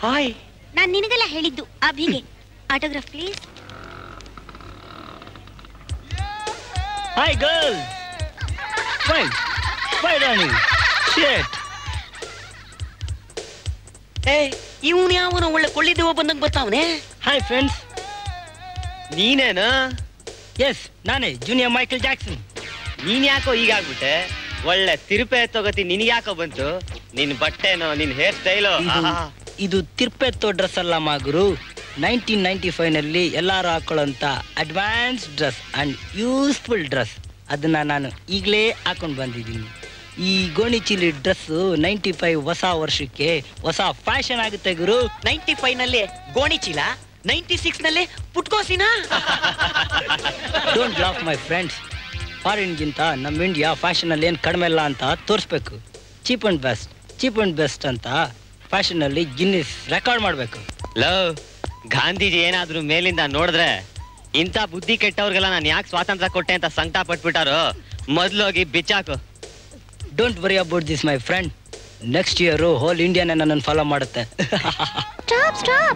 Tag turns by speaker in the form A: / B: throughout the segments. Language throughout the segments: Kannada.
A: ಹಾಯ್
B: ನಾನ್ ನಿನಗೆಲ್ಲ ಹೇಳಿದ್ದು ಅಭಿಗೆ autograph please
C: hi girl fine fine ರಾಣಿ ಶೇಟ್
A: ಏ ಇವನು ಯಾವನ ಒಳ್ಳೆ ಕೊಳ್ಳಿದೇವ ಬಂದಂಗ್ ಬರ್ತಾವನೆ
C: ಹಾಯ್ ಫ್ರೆಂಡ್ಸ್
D: ನೀನೇನಾ
C: ಎಸ್ ನಾನೇ ಜೂನಿಯರ್ ಮೈಕಲ್ ಜಾಕ್ಸನ್
D: ನೀನ್ ಯಾಕೋ ಈಗಾಗ್ಬಿಟ್ಟೆ ಒಳ್ಳೆ ತಿರುಪೆ ತಗೋತಿ ನಿನ್ಗ್ಯಾಕೋ ಬಂತು ನಿನ್ ಬಟ್ಟೆನೋ ನಿನ್ ಹೇರ್ ಸ್ಟೈಲು
C: ಇದು ಇದು ತಿರ್ಪೆತ್ತೋ ಡ್ರೆಸ್ ಅಲ್ಲ ಮಾಗುರು ನೈನ್ಟೀನ್ ನೈನ್ಟಿ ಫೈವ್ ನಲ್ಲಿ ಎಲ್ಲಾರು ಹಾಕೊಳ್ಳೋಂತ advance dress and useful dress ಅದನ್ನ ನಾನು ಈಗಲೇ ಹಾಕೊಂಡು ಬಂದಿದ್ದೀನಿ ಈ ಗೋಣಿ ಚೀಲಿ ಡ್ರೆಸ್ ನೈಂಟಿ ಫೈವ್ ಹೊಸ ವರ್ಷಕ್ಕೆ ಹೊಸ ಫ್ಯಾಷನ್ ಆಗುತ್ತೆ ಗುರು
A: ನೈಂಟಿ ಫೈವ್ ನಲ್ಲಿ ಗೋಣಿ ಚೀಲ ನೈಂಟಿ ಸಿಕ್ಸ್ ನಲ್ಲಿ ಪುಟ್ಕೋಸಿನ
C: ಡೋಂಟ್ ಲಾಫ್ ಮೈ ಫ್ರೆಂಡ್ಸ್ ಫಾರಿನ್ಗಿಂತ ನಮ್ಮ ಇಂಡಿಯಾ ಫ್ಯಾಷನಲ್ಲಿ ಏನು ಕಡಿಮೆ ಇಲ್ಲ ಅಂತ ತೋರಿಸ್ಬೇಕು cheap and best cheap and best ಅಂತ ಫ್ಯಾಷನಲ್ಲಿ ಗಿನ್ನಿಸ್ ರೆಕಾರ್ಡ್ ಮಾಡಬೇಕು
D: ಲವ್ ಗಾಂಧೀಜಿ ಏನಾದ್ರು ಮೇಲಿಂದ ನೋಡಿದ್ರೆ ಇಂಥ ಬುದ್ಧಿ ಕೆಟ್ಟವ್ರಿಗೆಲ್ಲ ನಾನು ಯಾಕೆ ಸ್ವಾತಂತ್ರ್ಯ ಕೊಟ್ಟೆ ಅಂತ ಸಂಕಟ ಪಟ್ಬಿಟ್ಟಾರು ಮೊದ್ಲೋಗಿ ಬಿಚ್ಚಾಕು
C: don't worry about this my friend next year whole ಇಂಡಿಯಾನೇ ನನ್ನನ್ನು ಫಾಲೋ ಮಾಡುತ್ತೆ
B: ಸ್ಟಾಪ್ ಸ್ಟಾಪ್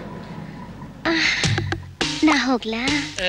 B: ನಾ ಹೋಗ್ಲಾ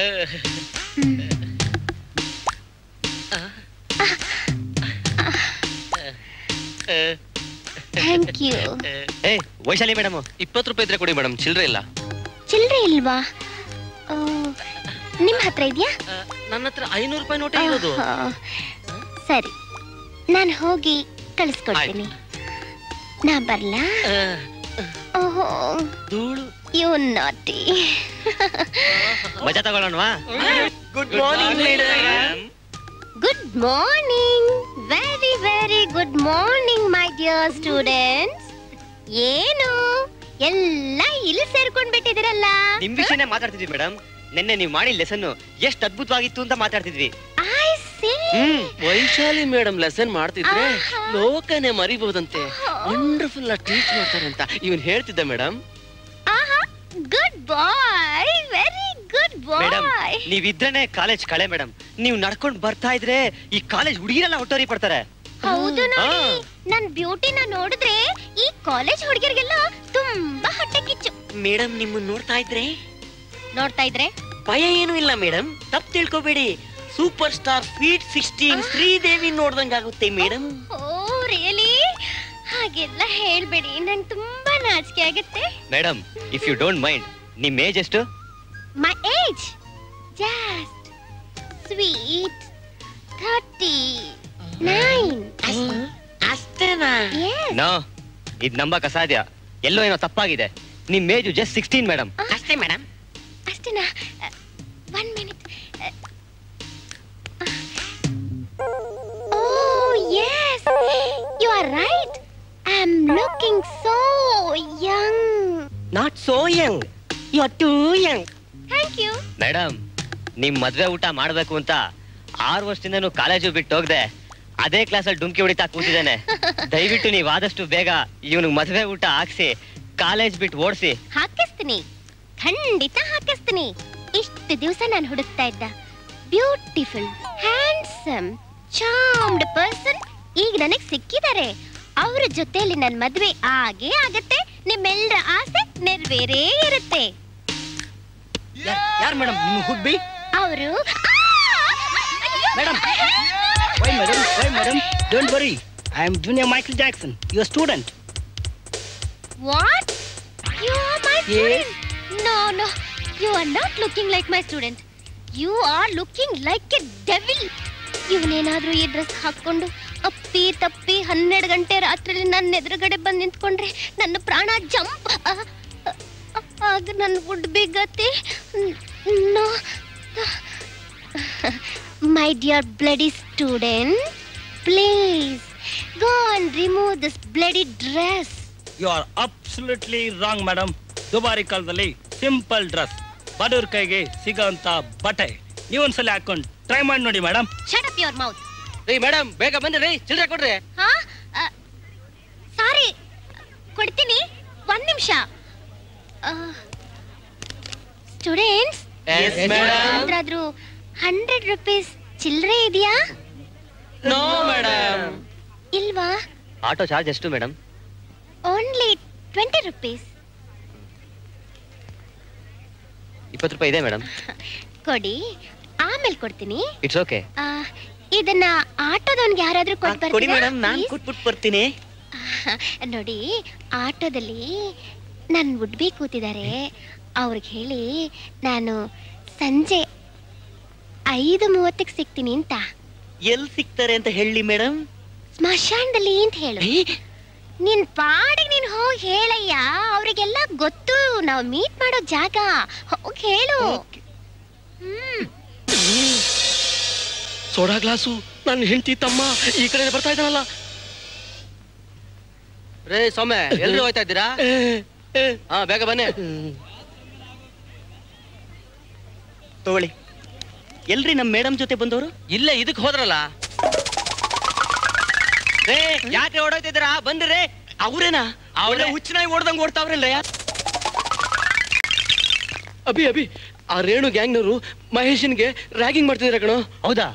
B: ಥ್ಯಾಂಕ್ ಯು
D: ಏ ವೈಶಾಲಿ ಮೇಡಮ್
E: ಇಪ್ಪತ್ತು ರೂಪಾಯಿ ಇದ್ರೆ ಕೊಡಿ ಮೇಡಮ್ ಚಿಲ್ಲರೆ ಇಲ್ಲ
B: ಚಿಲ್ಲರೆ ಇಲ್ವಾ ಓ, ನಿಮ್ ಹತ್ರ ಇದೆಯಾ
A: ನನ್ನ ಹತ್ರ ಐನೂರು ರೂಪಾಯಿ ನೋಟೇ ಇರೋದು
B: ಸರಿ ನಾನು ಹೋಗಿ ಕಳಿಸ್ಕೊಡ್ತೀನಿ ನಾ ಬರ್ಲಾ ಓಹೋ
A: ಧೂಳು
B: ಯು ನಾಟಿ
D: ಮಜಾ ತಗೊಳ್ಳೋಣವಾ
A: good morning madam
B: good morning very very good morning my dear students ಏನು ಎಲ್ಲ ಇಲ್ಲಿ ಸೇರ್ಕೊಂಡ್ ಬಿಟ್ಟಿದಿರಲ್ಲ
D: ನಿಮ್ ವಿಷಯನೇ ಮಾತಾಡ್ತಿದ್ವಿ ಮೇಡಮ್ ನಿನ್ನೆ ನೀವು ಮಾಡಿ ಲೆಸನ್ ಎಷ್ಟು ಅದ್ಭುತವಾಗಿತ್ತು ಅಂತ ಮಾತಾಡ್ತಿದ್ವಿ
B: I see
D: hmm
E: Vaishali madam lesson ಮಾಡ್ತಿದ್ರೆ
B: ಆಹಾ.
E: ಲೋಕನೇ ಮರಿಬಹುದಂತೆ ವಂಡರ್ಫುಲ್ ಟೀಚ್ ಮಾಡ್ತಾರೆ ಅಂತ ಇವನ್ ಹೇಳ್ತಿದ್ದ ಮೇಡಮ್
B: ಆಹಾ good boy very good
D: madam
B: boy
D: ನೀವಿದ್ರೇನೆ ಕಾಲೇಜ್ ಕಳೆ ಮೇಡಮ್ ನೀವು ನಡ್ಕೊಂಡ್ ಬರ್ತಾ ಇದ್ರೆ ಈ ಕಾಲೇಜ್ ಹುಡುಗಿರೆಲ್ಲ ಹೊಟ್ಟೋರಿ ಪಡ್ತಾರೆ
B: ಹೌದು ನೋಡಿ
D: ಆ.
B: ನನ್ ಬ್ಯೂಟಿನ ನೋಡಿದ್ರೆ ಈ ಕಾಲೇಜ್ ಹುಡುಗಿರಿಗೆಲ್ಲ ತುಂಬಾ ಹೊಟ್ಟೆ ಕಿಚ್ಚು
A: ಮೇಡಮ್ ನಿಮ್ಮನ್ನ ನೋಡ್ತಾ ಇದ್ರೆ
B: ನೋಡ್ತಾ ಇದ್ರೆ
A: ಭಯ ಏನು ಇಲ್ಲ ಮೇಡಮ್ ತಪ್ಪು ತಿಳ್ಕೊಬೇಡಿ super star sweet sixteen Sridevi ನೋಡ್ದಂಗಾಗುತ್ತೆ ಮೇಡಮ್
B: ಓ ರಿಯಲಿ ಹಾಗೆಲ್ಲ ಹೇಳ್ಬೇಡಿ ನಂಗೆ ತುಂಬಾ ನಾಚಿಕೆ ಆಗುತ್ತೆ
D: madam if you don't mind ನಿಮ್ ಏಜ್ ಎಷ್ಟು
B: my age just sweet thirty nine
A: ಅಷ್ಟೇನಾ
B: ಎಸ್
D: ನೋ ಇದ್ ನಂಬಕ್ ಅಸಾಧ್ಯ ಎಲ್ಲೋ ಏನೋ ತಪ್ಪಾಗಿದೆ ನಿಮ್ ಏಜ್ ಜಸ್ಟ್ ಸಿಕ್ಸ್ಟೀನ್ ಮೇಡಮ್
A: ಅಷ್ಟೇ ಮೇಡಮ್
B: ಅಷ್ಟೇನಾ one minute oh yes you are right I am looking so young
A: not so young you are too young
B: thank you
D: madam ನಿಮ್ ಮದ್ವೆ ಊಟ ಮಾಡ್ಬೇಕು ಅಂತ ಆರು ವರ್ಷದಿಂದನೂ ಕಾಲೇಜು ಬಿಟ್ಟು ಹೋಗ್ದೆ ಅದೇ ಕ್ಲಾಸಲ್ಲಿ ಡುಮ್ಕಿ ಹೊಡಿತಾ ಕೂತಿದ್ದೇನೆ ದಯವಿಟ್ಟು ನೀವು ಆದಷ್ಟು ಬೇಗ ಇವನಿಗೆ ಮದ್ವೆ ಊಟ ಹಾಕ್ಸಿ ಕಾಲೇಜ್ ಬಿಟ್ಟು ಓಡಿಸಿ
B: ಹಾಕಿಸ್ತೀನಿ ಖಂಡಿತ ಹಾಕಿಸ್ತೀನಿ ಇಷ್ಟು ದಿವಸ ನಾನು ಹುಡುಕ್ತಾ ಇದ್ದ ಬ್ಯೂಟಿಫುಲ್ ಹ್ಯಾಂಡ್ಸಮ್ ಚಾರ್ಮ್ಡ್ ಪರ್ಸನ್ ಈಗ ನನಗ್ ಸಿಕ್ಕಿದ್ದಾರೆ ಅವ್ರ ಜೊತೆಯಲ್ಲಿ ನನ್ನ ಮದ್ವೆ ಆಗೇ ಆಗತ್ತೆ ನಿಮ್ಮೆಲ್ಲರ ಆಸೆ ನೆರವೇರೇ ಇರುತ್ತೆ
C: ಯಾರು ಮೇಡಮ್ ನಿಮ್ಮ ಹುಡ್ಬಿ
B: ಅವರು
C: madam why madam why madam don't worry I am junior Michael Jackson your student
B: what you are my
C: Yes.
B: Student no no you are not looking like my student you are looking like a devil ಇವನೇನಾದ್ರೂ ಈ ಡ್ರೆಸ್ ಹಾಕೊಂಡು ಅಪ್ಪಿ ತಪ್ಪಿ ಹನ್ನೆರಡು ಗಂಟೆ ರಾತ್ರಿಲಿ ನನ್ನ ಎದುರುಗಡೆ ಬಂದು ನಿಂತ್ಕೊಂಡ್ರೆ ನನ್ನ ಪ್ರಾಣ ಜಂಪ್ ಆಗ ನನ್ನ ವುಡ್ ಬಿ ಗತಿ no my dear bloody student please go and remove this bloody dress
C: you are absolutely wrong madam ದುಬಾರಿ ಕಾಲದಲ್ಲಿ ಸಿಂಪಲ್ ಡ್ರೆಸ್ ಬಡವ್ರ ಕೈಗೆ ಸಿಗೋಂತ ಬಟ್ಟೆ ನೀವೊಂದ್ಸಲ ಹಾಕೊಂಡು ಟ್ರೈ ಮಾಡಿ ನೋಡಿ madam
B: shut up your mouth
E: ರೀ ಮೇಡಮ್ ಬೇಗ ಬನ್ನಿ ರೀ ಚಿಲ್ಲರೆ ಕೊಡ್ರಿ
B: ಹಾ ಸಾರಿ ಕೊಡ್ತೀನಿ ಒಂದ್ ನಿಮಿಷ ಸ್ಟೂಡೆಂಟ್ಸ್
E: Yes, madam.
B: ಯಾವ್ದಾದ್ರೂ ಹಂಡ್ರೆಡ್ ರುಪೀಸ್ ಚಿಲ್ಲರೆ ಇದೆಯಾ
E: ನೋ ಮೇಡಮ್
B: ಇಲ್ವಾ
D: ಆಟೋ ಚಾರ್ಜ್ ಎಷ್ಟು ಮೇಡಮ್
B: ಓನ್ಲಿ ಟ್ವೆಂಟಿ ರುಪೀಸ್
D: ಇಪ್ಪತ್ತು ರೂಪಾಯಿ ಇದೆ ಮೇಡಮ್
B: ಕೊಡಿ ಆಮೇಲೆ ಕೊಡ್ತೀನಿ
D: ಇಟ್ಸ್ ಓಕೆ
B: ಆ, ಇದನ್ನ ಆಟೋದವನ್ಗೆ ಯಾರಾದ್ರೂ ಕೊಟ್ಟು
A: ಕೊಡಿ
B: ಬರ್ತೀರಾ
A: ಮೇಡಮ್ ನಾನ್
B: Please?
A: ಕೊಟ್ಬಿಟ್ಟು ಬರ್ತೀನಿ
B: ನೋಡಿ ಆಟೋದಲ್ಲಿ ನನ್ನ ಉಡ್ಬಿ ಕೂತಿದ್ದಾರೆ ಅವ್ರಿಗೆ ಹೇಳಿ ನಾನು ಸಂಜೆ ಐದು ಮೂವತ್ತಕ್ಕೆ ಸಿಗ್ತೀನಿ ಅಂತ
A: ಎಲ್ ಸಿಗ್ತಾರೆ ಅಂತ ಹೇಳಿ ಮೇಡಮ್
B: ಸ್ಮಶಾನದಲ್ಲಿ ಅಂತ ಹೇಳು ನಿನ್ ಪಾಡಿಗೆ ನೀನ್ ಹೋಗಿ ಹೇಳಯ್ಯ ಅವ್ರಿಗೆಲ್ಲ ಗೊತ್ತು ನಾವು ಮೀಟ್ ಮಾಡೋ ಜಾಗ ಹೋಗಿ ಹೇಳು ಹ್ಮ್
E: ಸೋಡಾ ಗ್ಲಾಸು ನನ್ನ ಹೆಂಡತಿ ತಮ್ಮ ಈ ಕಡೆ ಬರ್ತಾ ಇದ್ದಾನಲ್ಲ ರೇ ಸೌಮ್ಯ ಎಲ್ರು ಹೋಯ್ತಾ ಇದ್ದೀರಾ ಹಾ ಬೇಗ ಬನ್ನಿ
A: ತಗೊಳ್ಳಿ ಎಲ್ರಿ ನಮ್ ಮೇಡಮ್ ಜೊತೆ ಬಂದವರು
E: ಇಲ್ಲೇ ಇದಕ್ ಹೋದ್ರಲ್ಲ
D: ರೇ ಯಾಕೆ ಓಡೋಯ್ತಿದ್ದೀರಾ ಬಂದ್ರಿ
A: ಅವ್ರೇನಾ ಅವರೇ ಹುಚ್ಚನಾಗಿ ಓಡ್ದಂಗ್ ಓಡ್ತಾವ್ರಲ್ಲ
E: ಅಭಿ ಅಭಿ ಆ ರೇಣು ಗ್ಯಾಂಗ್ನವರು ಮಹೇಶನ್ಗೆ ರ್ಯಾಗಿಂಗ್ ಮಾಡ್ತಿದಾರೆ ಕಣೋ
D: ಹೌದಾ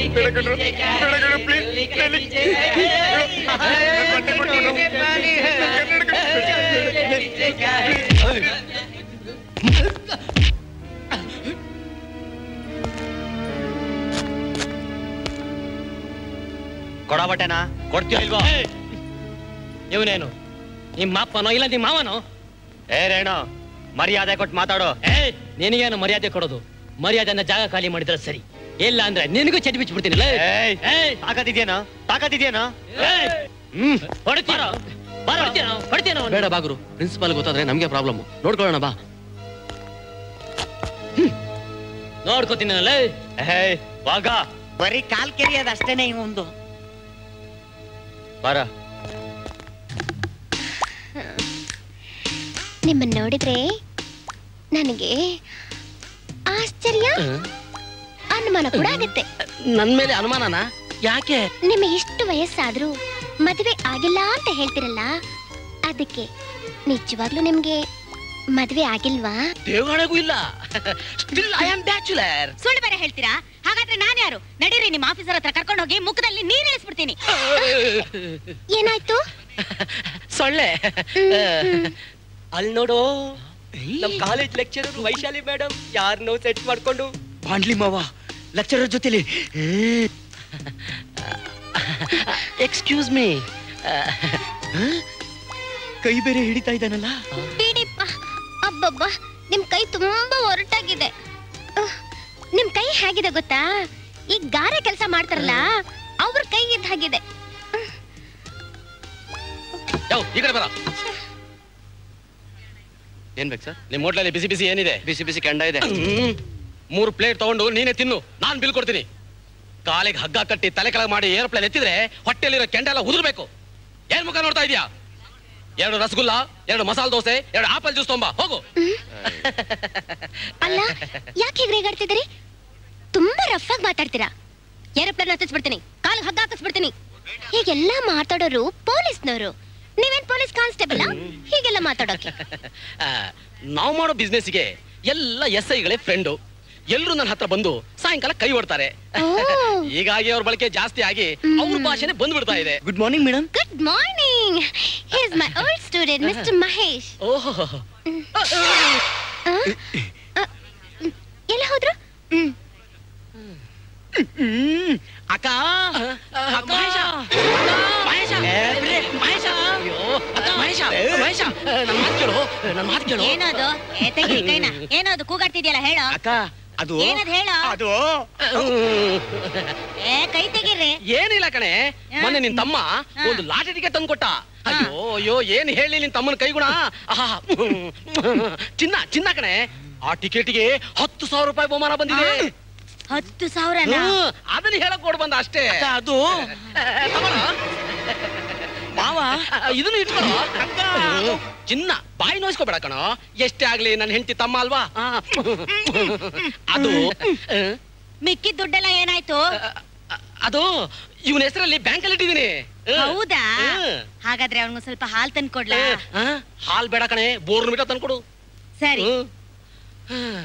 D: ಕೊಡ ಬಟ್ಟೆನಾ ಕೊಡ್ತೀಯ ಇಲ್ವೋ
E: ಇವನೇನು ನಿಮ್ಮ ಅಪ್ಪನೋ ಇಲ್ಲ ನಿಮ್ಮ ಮಾವನೋ
D: ಏ ರೇಣು ಮರ್ಯಾದೆ ಕೊಟ್ಟು ಮಾತಾಡು
E: ಏ ನಿನಗೇನು ಮರ್ಯಾದೆ ಕೊಡೋದು ಮರ್ಯಾದೆನ ಜಾಗ ಖಾಲಿ ಮಾಡಿದ್ರೆ ಸರಿ ಇಲ್ಲ ಅಂದ್ರೆ ನಿನಗೂ ಚಟಿ ಬಿಚ್ಚಿಬಿಡ್ತೀನಿ ಲೇ.
D: ಏಯ್
E: ಏಯ್,
D: ತಾಕತ್ತಿದ್ಯೇನೋ ತಾಕತ್ತಿದ್ಯೇನೋ
E: ಏಯ್,
D: ಹ್ಮ್
E: ಹೊಡಿತೀನೋ? ಹೊಡಿತೀನೋ? ಹೊಡಿತೀನೋ ಅವ್ನ? ಬೇಡ ಬಾಗುರು ಪ್ರಿನ್ಸಿಪಾಲ್ ಗೊತ್ತಾದ್ರೆ ನಮ್ಗೆ ಪ್ರಾಬ್ಲಮ್ ನೋಡ್ಕೊಳ್ಳೋಣ ಬಾ ನೋಡ್ಕೋತೀನಿ ಲೇ
D: ಏಯ್ ವಾಗ
A: ಬರೀ ಕಾಲ್ ಕೆರಿಯೋದು ಅಷ್ಟೇನೆ ಒಂದು
D: ಬರ
B: ನಿಮ್ಮನ್ನ ನೋಡಿದ್ರೆ ನನಗೆ ಆಶ್ಚರ್ಯ ಅನುಮಾನ ಕೂಡ ಆಗುತ್ತೆ
E: ನನ್ ಮೇಲೆ ಅನುಮಾನನಾ ಯಾಕೆ
B: ನಿಮಗೆ ಇಷ್ಟು ವಯಸ್ಸಾದ್ರೂ ಮದುವೆ ಆಗಿಲ್ಲ ಅಂತ ಹೇಳ್ತಿರಲ್ಲ ಅದಕ್ಕೆ ನಿಜವಾಗ್ಲೂ ನಿಮ್ಗೆ ಮದುವೆ ಆಗಿಲ್ವಾ
E: ದೇವಗಳಿಗೂ ಇಲ್ಲ ಸ್ಟಿಲ್ ಐ ಆಮ್ ಬ್ಯಾಚುಲರ್
F: ಸುಳ್ಳು ಬೇರೆ ಹೇಳ್ತೀರಾ ಹಾಗಾದ್ರೆ ನಾನ್ ಯಾರು ನಡೀರಿ ನಿಮ್ಮ ಆಫೀಸರ್ ಹತ್ರ ಕರ್ಕೊಂಡು ಹೋಗಿ ಮುಖದಲ್ಲಿ ನೀರ್ ಇಳಿಸ್ಬಿಡ್ತೀನಿ
B: ಏನಾಯ್ತು
E: ಸೊಳ್ಳೆ
G: ಅಲ್ಲಿ ನೋಡು ನಮ್ ಕಾಲೇಜ್ ಲೆಕ್ಚರರ್ ವೈಶಾಲಿ ಮೇಡಮ್ ಯಾರನ್ನೋ ಸೆಟ್ ಮಾಡ್ಕೊಂಡು
A: ಬಾಂಡ್ಲಿ ಮಾವ ಲೆಕ್ಚರರ್ ಜೊತೆಲಿ
E: ಎಕ್ಸ್ಕ್ಯೂಸ್ ಮೀ
A: ಕೈ ಬೇರೆ ಹಿಡಿತಾ ಇದ್ದಾನಲ್ಲ
B: ಬಿಡಿಪ್ಪ ಅಬ್ಬಬ್ಬ ನಿಮ್ ಕೈ ತುಂಬಾ ಒರಟಾಗಿದೆ ಉಹ್, ನಿಮ್ ಕೈ ಹೇಗಿದೆ ಗೊತ್ತಾ ಈ ಗಾರೆ ಕೆಲಸ ಮಾಡ್ತಾರಲ್ಲ ಅವ್ರ ಕೈ ಇದ್ದ ಹಾಗಿದೆ
E: ಈ ಕಡೆ ಬರ ಏನ್ ಬೇಕು ಸರ್ ನಿಮ್ ಹೋಟ್ಲಲ್ಲಿ ಬಿಸಿ ಬಿಸಿ ಏನಿದೆ
G: ಬಿಸಿ ಬಿಸಿ ಕೆಂಡ ಇದೆ
E: ಮೂರು ಪ್ಲೇಟ್ ತಗೊಂಡು ನೀನೇ ತಿನ್ನು ನಾನ್ ಬಿಲ್ ಕೊಡ್ತೀನಿ ಕಾಲಿಗೆ ಹಗ್ಗ ಕಟ್ಟಿ ತಲೆ ಕೆಳಗೆ ಮಾಡಿ ಏರೋಪ್ಲೇನ್ ಎತ್ತಿದ್ರೆ ಹೊಟ್ಟೆಲಿರೋ ಕೆಂಡ ಎಲ್ಲ ಉದುರ್ಬೇಕು ಏನ್ ಮುಖ ನೋಡ್ತಾ ಇದೀಯಾ ಎರಡು ರಸಗುಲ್ಲ ಎರಡು ಮಸಾಲ ದೋಸೆ ಎರಡು ಆಪಲ್ ಜ್ಯೂಸ್ ತೊಂಬ ಹೋಗು
B: ಅಲ್ಲ ಯಾಕೆ ಹೀಗೆ ರೇಗಾಡ್ತಿದ್ದೀರಿ ತುಂಬಾ ರಫ್ ಆಗಿ ಮಾತಾಡ್ತೀರಾ ಏರೋಪ್ಲೇನ್ ಹತ್ತಿಸ್ಬಿಡ್ತೀನಿ ಕಾಲ್ ಹಗ್ಗ ಹಾಕಿಸ್ಬಿಡ್ತೀನಿ ಹೀಗೆಲ್ಲ ಮಾತಾಡೋರು ಪೊಲೀಸ್ನವರು ನೀವೇನ್ ಪೊಲೀಸ್ ಕಾನ್ಸ್ಟೇಬಲ್ ಹೀಗೆಲ್ಲ ಮಾತಾಡೋಕೆ
E: ಆ, ನಾವ್ ಮಾಡೋ ಬಿಸ್ನೆಸ್ಗೆ ಎಲ್ಲ ಎಸ್ ಐಗಳೇ ಫ್ರೆಂಡು ಎಲ್ರು ನನ್ನ ಹತ್ರ ಬಂದು ಸಾಯಂಕಾಲ ಕೈ ಹೊಡ್ತಾರೆ
B: ಓ.
E: ಹೀಗಾಗಿ ಅವ್ರ ಬಳಕೆ ಜಾಸ್ತಿ ಆಗಿ ಅವ್ರ ಭಾಷೆನೆ ಬಂದ್ಬಿಡ್ತಾ ಇದೆ
A: good morning madam
B: good morning his my old student mister Mahesh
E: ಓಹೋ
B: ಆ? ಆ, ಎಲ್ಲ ಹೋದ್ರು ಹ್ಮ್
A: ಅಕ್ಕ
E: ಅಕ್ಕ, ಮಹೇಶ, ಮಹೇಶ, ಮಹೇಶ, ಅಯ್ಯೋ, ಅಕ್ಕ, ಮಹೇಶ, ಮಹೇಶ, ನನ್ ಮಾತ್ ಕೇಳು ನನ್ ಮಾತ್ ಕೇಳು
F: ಏನದು ಏ ತೆಗಿ ಕೈನ ಏನದು ಕೂಗಾಡ್ತಿದ್ಯಲ್ಲ ಹೇಳೋ
A: ಅಕ್ಕ ಅದು
F: ಏನದ್ ಹೇಳೋ
A: ಅದು
F: ಏ ಕೈ ತೆಗೀರಿ
E: ಏನಿಲ್ಲ ಕಣೆ ಮೊನ್ನೆ ನಿನ್ ತಮ್ಮ ಒಂದು ಲಾಟರಿ ಟಿಕೆಟ್ ತಂದು ಕೊಟ್ಟ ಅಯ್ಯೋ ಅಯ್ಯೋ ಏನ್ ಹೇಳಿ ನಿನ್ ತಮ್ಮನ ಕೈಗುಣ ಆಹಾ, ಚಿನ್ನ ಚಿನ್ನ ಕಣೆ ಆ ಟಿಕೆಟ್ಗೆ ಹತ್ತು ಸಾವಿರ ರೂಪಾಯಿ ಬಹುಮಾನ ಬಂದಿದೆ
F: ಹತ್ತು ಸಾವಿರನ
E: ಹ್ಮ್, ಅದನ್ನ ಹೇಳಕ್ ಕೊಡ್ ಬಂದ ಅಷ್ಟೇ
A: ಅಕ್ಕ ಅದು
E: ತಗೊಳ್ಳೋ.
A: ಮಾವ
E: ಇದನ್ನು ಇಟ್ಕೊಳ್ಳೋ ಚಿನ್ನ ಬಾಯಿ ನೋಯಿಸ್ಕೋಬೇಡ ಕಣೋ ಎಷ್ಟೇ ಆಗ್ಲಿ ನನ್ನ ಹೆಂಡತಿ ತಮ್ಮ ಅಲ್ವಾ ಆ. ಅದು ಆ,
F: ಮಿಕ್ಕಿದ ದುಡ್ಡೆಲ್ಲ ಏನಾಯ್ತು
E: ಅದು ಇವನ ಹೆಸರಲ್ಲಿ ಬ್ಯಾಂಕ್ ಅಲ್ಲಿ ಇಟ್ಟಿದ್ದೀನಿ
F: ಹೌದಾ
E: ಹ್ಮ್.
F: ಹಾಗಾದ್ರೆ ಅವ್ನಿಗೆ ಸ್ವಲ್ಪ ಹಾಲ್ ತಂದು ಕೊಡ್ಲಾ
E: ಆ, ಹಾಲ್ ಬೇಡ ಕಣೆ ಬೋರ್ನ್ ಮೀಟ ತಂದ್ಕೊಡು
F: ಸರಿ
E: ಹ್ಮ್.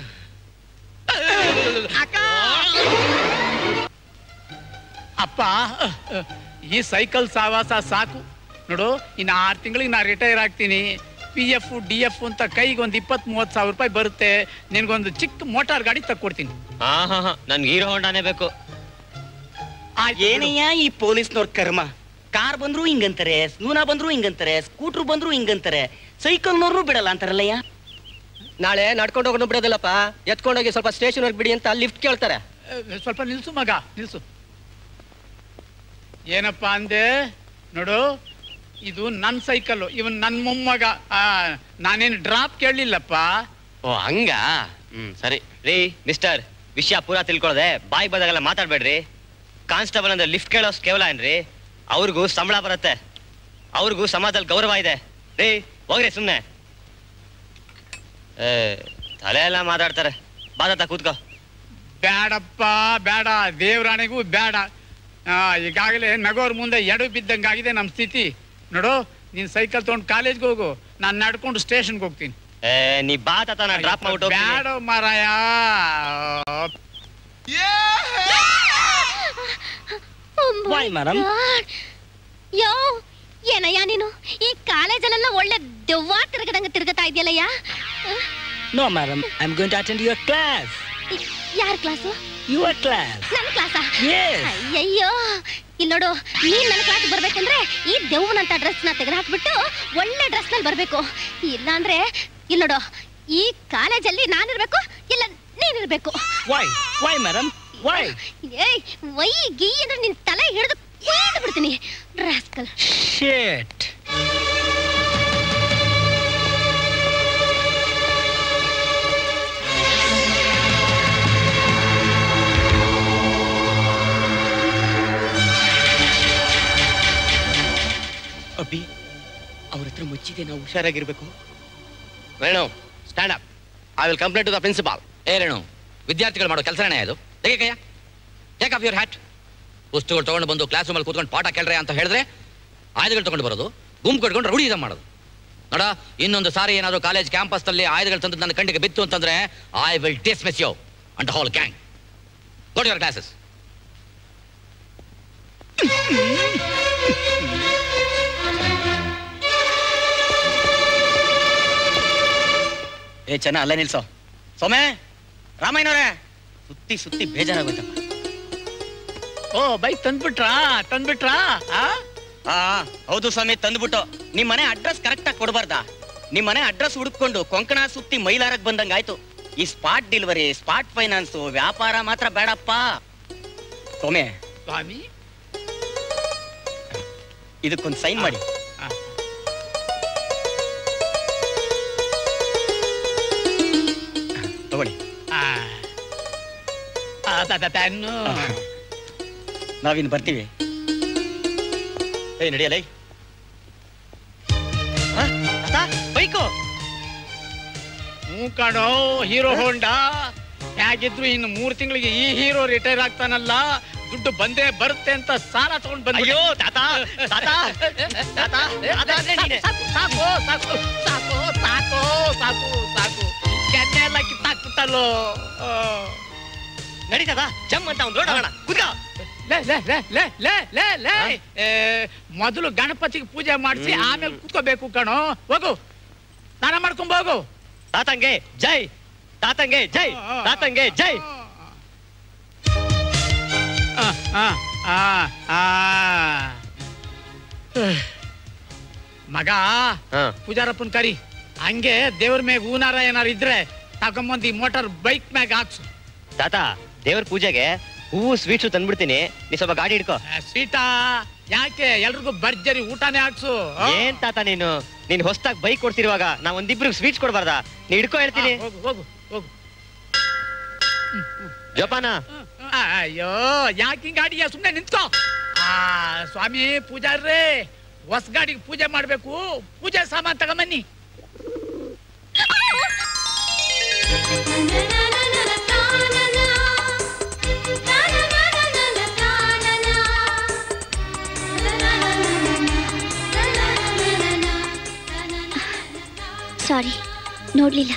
H: ಅಪ್ಪ ಈ ಸೈಕಲ್ ಸಾವಾಸ ಸಾಕು ನೋಡು ಇನ್ನು ಆರು ತಿಂಗಳಿಗೆ ನಾ ರಿಟೈರ್ ಆಗ್ತೀನಿ ಪಿ ಎಫ್ ಡಿ ಎಫ್ ಅಂತ ಕೈಗೆ ಒಂದು ಇಪ್ಪತ್ತ್ ಮೂವತ್ತು ಸಾವಿರ ರೂಪಾಯಿ ಬರುತ್ತೆ ನಿನ್ಗೊಂದು ಚಿಕ್ಕ ಮೋಟಾರ್ ಗಾಡಿ ತಕ್ಕೊಡ್ತೀನಿ
D: ಹಾ ಹಾ ಹಾ ನನ್ಗೆ ಹೀರೋ ಹೊಂಡಾನೇ ಬೇಕು
H: ಆಯ್ತು ಬಿಡು.
A: ಏನಯ್ಯ ಈ ಪೊಲೀಸ್ನವ್ರ ಕರ್ಮ ಕಾರ್ ಬಂದ್ರು ಹಿಂಗಂತಾರೆ ಸ್ನೂನ ಬಂದ್ರು ಹಿಂಗಂತಾರೆ ಸ್ಕೂಟರ್ ಬಂದ್ರು ಹಿಂಗಂತಾರೆ ಸೈಕಲ್ನವ್ರು ಬಿಡಲ್ಲ ಅಂತಾರಲ್ಲಯ್ಯ
G: ನಾಳೆ ನಡ್ಕೊಂಡು ಹೋಗೋಣ ಬಿಡೋದಿಲ್ಲಪ್ಪ ಎತ್ಕೊಂಡೋಗಿ ಸ್ವಲ್ಪ ಸ್ಟೇಷನ್ ವರ್ಗ್ ಬಿಡಿ ಅಂತ ಲಿಫ್ಟ್ ಕೇಳ್ತಾರೆ
H: ಅಹ್, ಸ್ವಲ್ಪ ನಿಲ್ಸು ಮಗ ನಿಲ್ಸು ಏನಪ್ಪ ಅಂದೆ ನೋಡು ಇದು ನನ್ನ ಸೈಕಲ್ಲು ಇವನ್ ನನ್ನ ಮೊಮ್ಮಗ ಆ, ನಾನೇನು ಡ್ರಾಪ್ ಕೇಳಲಿಲ್ಲಪ್ಪ
D: ಓ ಹಂಗ ಹ್ಮ್ ಸರಿ ರೀ ಮಿಸ್ಟರ್ ವಿಷಯ ಪೂರಾ ತಿಳ್ಕೊಳ್ದೆ ಬಾಯಿ ಬಂದಾಗೆಲ್ಲ ಮಾತಾಡ್ಬೇಡ್ರಿ ಕಾನ್ಸ್ಟೇಬಲ್ ಅಂದ್ರೆ ಲಿಫ್ಟ್ ಕೇಳೋಸ್ ಕೇವಲ ಏನ್ರಿ ಅವ್ರಿಗೂ ಸಂಬಳ ಬರುತ್ತೆ ಅವ್ರಿಗೂ ಸಮಾಜದಲ್ಲಿ ಗೌರವ ಇದೆ ರೀ ಹೋಗ್ರಿ ಸುಮ್ನೆ ಏ ತಲೆ ಎಲ್ಲ ಮಾತಾಡ್ತಾರೆ ಬಾದತ್ತ ಕೂತ್ಕೋ
H: ಬೇಡಪ್ಪ ಬೇಡ ದೇವ್ರಾಣೆಗೂ ಬೇಡ ಆ, ಈಗಾಗಲೇ ನಗೋರ್ ಮುಂದೆ ಎಡು ಬಿದ್ದಂಗಾಗಿದೆ ನಮ್ಮ ಸ್ಥಿತಿ ನೋಡು ನೀನ್ ಸೈಕಲ್ ತಗೊಂಡು ಕಾಲೇಜ್ಗೆ ಹೋಗು ನಾನು ನಡ್ಕೊಂಡು ಸ್ಟೇಷನ್ಗೆ ಹೋಗ್ತೀನಿ
D: ಏ ನೀ ಬಾ ತಾತ ನಾ ಡ್ರಾಪ್ ಮಾಡ್ಬಿಟ್ಟು ಹೋಗ್ತೀನಿ.
H: ಬೇಡ ಮಾರಾಯ
C: Why, madam?
B: ಯೋ ಏನಯ್ಯ ನೀನು ಈ ಕಾಲೇಜಲ್ಲೆಲ್ಲ ಒಳ್ಳೆ ದೆವ್ವ ತಿರುಗದಂಗ ತಿರುಗತಾ ಇದೆಯಲ್ಲಯ್ಯ
C: no madam I am going to attend your class
B: ಯಾರ ಕ್ಲಾಸು
C: ಯುವರ್ ಕ್ಲಾಸ್
B: ನನ್ನ ಕ್ಲಾಸಾ
C: Yes.
B: ಅಯ್ಯಯ್ಯೋ ಇಲ್ಲಿ ನೋಡು ನೀನ್ ನನ್ನ ಕ್ಲಾಸ್ ಬರ್ಬೇಕಂದ್ರೆ ಈ ದೆವ್ವನಂತ ಡ್ರೆಸ್ ನ ತೆಗೆದು ಹಾಕ್ಬಿಟ್ಟು ಒಳ್ಳೆ ಡ್ರೆಸ್ ನಲ್ಲಿ ಬರ್ಬೇಕು ಇಲ್ಲಾಂದ್ರೆ ಇಲ್ಲಿ ನೋಡು ಈ ಕಾಲೇಜಲ್ಲಿ ನಾನಿರ್ಬೇಕು ಇಲ್ಲ ನೀನಿರ್ಬೇಕು
C: ವೈ ವೈ ಮೇಡಮ್ ವೈ
B: ಏಯ್ ವೈ ಗೀ ಅಂದ್ರೆ ನಿನ್ ತಲೆ ಹಿಡಿದು ಕುಯ್ದು ಬಿಡ್ತೀನಿ ರಾಸ್ಕಲ್
C: ಶೇಟ್
A: ಅಬ್ಬಿ ಅವ್ರ ಹತ್ರ ಮುಚ್ಚಿದೆ ನಾವು ಹುಷಾರಾಗಿರ್ಬೇಕು
E: Renu stand up I will complaint to the principal
I: ಏ ರೇಣು ವಿದ್ಯಾರ್ಥಿಗಳು ಮಾಡೋ ಕೆಲಸನೇ ಅದು ಹೇಗೆ ಕಯ್ಯ ಟೇಕ್ ಆಫ್ ಯುವರ್ ಹ್ಯಾಟ್ ಪುಸ್ತಕಗಳು ತಗೊಂಡು ಬಂದು ಕ್ಲಾಸ್ ರೂಮಲ್ಲಿ ಕೂತ್ಕೊಂಡು ಪಾಠ ಕೇಳ್ರೆ ಅಂತ ಹೇಳಿದ್ರೆ ಆಯುಧಗಳು ತಗೊಂಡು ಬರೋದು ಗುಂಪು ಕಟ್ಕೊಂಡು ರೌಡಿಸಂ ಮಾಡೋದು ನೋಡ ಇನ್ನೊಂದು ಸಾರಿ ಏನಾದರೂ ಕಾಲೇಜ್ ಕ್ಯಾಂಪಸ್ನಲ್ಲಿ ಆಯುಧಗಳು ತಂದು ನನ್ನ ಕಣ್ಣಿಗೆ ಬಿತ್ತು ಅಂತಂದ್ರೆ I will dismiss you and whole gang go your classes
A: ಏ ಚೆನ್ನ ಅಲ್ಲೇ ನಿಲ್ಸೋ ಸೋಮೆ ರಾಮಯ್ಯನವ್ರೆ ಸುತ್ತಿ ಸುತ್ತಿ ಬೇಜಾರಾಗೋಯ್ತಪ್ಪ
H: ಓ ಬೈಕ್ ತಂದ್ಬಿಟ್ರಾ ತಂದ್ಬಿಟ್ರಾ ಆ
A: ಆ ಹೌದು ಸ್ವಾಮಿ ತಂದ್ಬಿಟ್ಟು ನಿಮ್ ಮನೆ ಅಡ್ರೆಸ್ ಕರೆಕ್ಟ್ ಆಗಿ ಕೊಡಬಾರ್ದಾ ನಿಮ್ ಮನೆ ಅಡ್ರೆಸ್ ಹುಡುಕೊಂಡು ಕೊಂಕಣ ಸುತ್ತಿ ಮೈಲಾರಕ್ ಬಂದಂಗಾಯ್ತು ಈ ಸ್ಪಾಟ್ ಡೆಲಿವರಿ ಸ್ಪಾಟ್ ಫೈನಾನ್ಸ್ ವ್ಯಾಪಾರ ಮಾತ್ರ ಬೇಡಪ್ಪ ಸೋಮೆ
H: ಸ್ವಾಮಿ
A: ಇದಕ್ಕೊಂದು ಸೈನ್ ಮಾಡಿ
H: ಆ.
A: ತಗೊಳ್ಳಿ
H: ಆ. ಆ, ತ- ತ- ತನ್ನು.
A: ನಾವಿನ್ ಬರ್ತೀವಿ ಏಯ್ ನಡಿಯಲ್ಲ ಬೈಕು
H: ಹ್ಞೂ ಕಣೋ ಹೀರೋ ಹೋಂಡಾ ಹೇಗಿದ್ರು ಇನ್ನು ಮೂರು ತಿಂಗಳಿಗೆ ಈ ಹೀರೋ ರಿಟೈರ್ ಆಗ್ತಾನಲ್ಲ ದುಡ್ಡು ಬಂದೇ ಬರುತ್ತೆ ಅಂತ ಸಾಲ ತಗೊಂಡ್ ಬಂದ
A: ಅಯ್ಯೋ ತಾತ ತಾತ ತಾತ ತಾತ ಅಂದ್ರೆ ನೀನೆ.
H: ಸಾಕು ಸಾಕು ಸಾಕು ಸಾಕು ಸಾಕು ಸಾಕು ಸಾಕು ಕೆನ್ನೆ ಎಲ್ಲ ಕಿತ್ತಾಕ್ಬಿಟ್ಟಲ್ಲೋ ಆ.
A: ನಡೀತದ ಜಮ್ ಅಂತ ಒಂದು ರೋಡ್ ಆಗೋಣ ಕುದ್ಕ
H: ಲೇ ಲೇ ಲೇ ಲೇ ಲೇ ಲೇ ಲೇ ಏ, ಮೊದಲು ಗಣಪತಿಗೆ ಪೂಜೆ ಮಾಡಿಸಿ ಆಮೇಲೆ ಕೂತ್ಕೋಬೇಕು ಕಣೋ ಹೋಗು ಸ್ನಾನ ಮಾಡ್ಕೊಂಡ್ ಹೋಗು
D: ತಾತಂಗೆ ಜೈ ತಾತಂಗೆ ಜೈ ತಾತಂಗೆ ಜೈ
H: ಆ, ಆ, ಆ, ಆ. ಮಗ
D: ಹಾ
H: ಪೂಜಾರಪ್ಪನ್ ಕರಿ ಹಂಗೆ ದೇವ್ರ ಮ್ಯಾಗ ಹೂನಾರ ಏನಾರು ಇದ್ರೆ ತಗೊಂಬಂದು ಈ ಮೋಟಾರ್ ಬೈಕ್ ಮ್ಯಾಗ ಹಾಕ್ಸು
D: ತಾತ ದೇವ್ರ ಪೂಜೆಗೆ ಹೂವು ಸ್ವೀಟ್ಸು ತಂದ್ಬಿಡ್ತೀನಿ ನೀ ಸ್ವಲ್ಪ ಗಾಡಿ ಹಿಡ್ಕೋ
H: ಆ, ಸ್ವೀಟಾ ಯಾಕೆ ಎಲ್ರಿಗೂ ಭರ್ಜರಿ ಊಟನೇ ಹಾಕ್ಸು ಆ?
D: ಏನ್ ತಾತ ನೀನು ನೀನ್ ಹೊಸ್ದಾಗ್ ಬೈಕ್ ಕೊಡ್ತಿರುವಾಗ ನಾ ಒಂದಿಬ್ರಿಗೆ ಸ್ವೀಟ್ಸ್ ಕೊಡ್ಬಾರ್ದಾ ನೀ ಹಿಡ್ಕೋ ಹೇಳ್ತೀನಿ
H: ಆ, ಹೋಗು ಹೋಗು ಹೋಗು
D: ಜೋಪಾನ
H: ಆ, ಅಯ್ಯೋ ಯಾಕೆ ಹಿಂಗ್ ಗಾಡಿಯ ಸುಮ್ನೆ ನಿಂತ್ಕೋ ಆ ಸ್ವಾಮಿ ಪೂಜಾರ್ರೇ ಹೊಸ ಗಾಡಿಗೆ ಪೂಜೆ ಮಾಡ್ಬೇಕು ಪೂಜೆ ಸಾಮಾನ್ ತಗೊಂಬನ್ನಿ
B: ಸಾರಿ ನೋಡ್ಲಿಲ್ಲ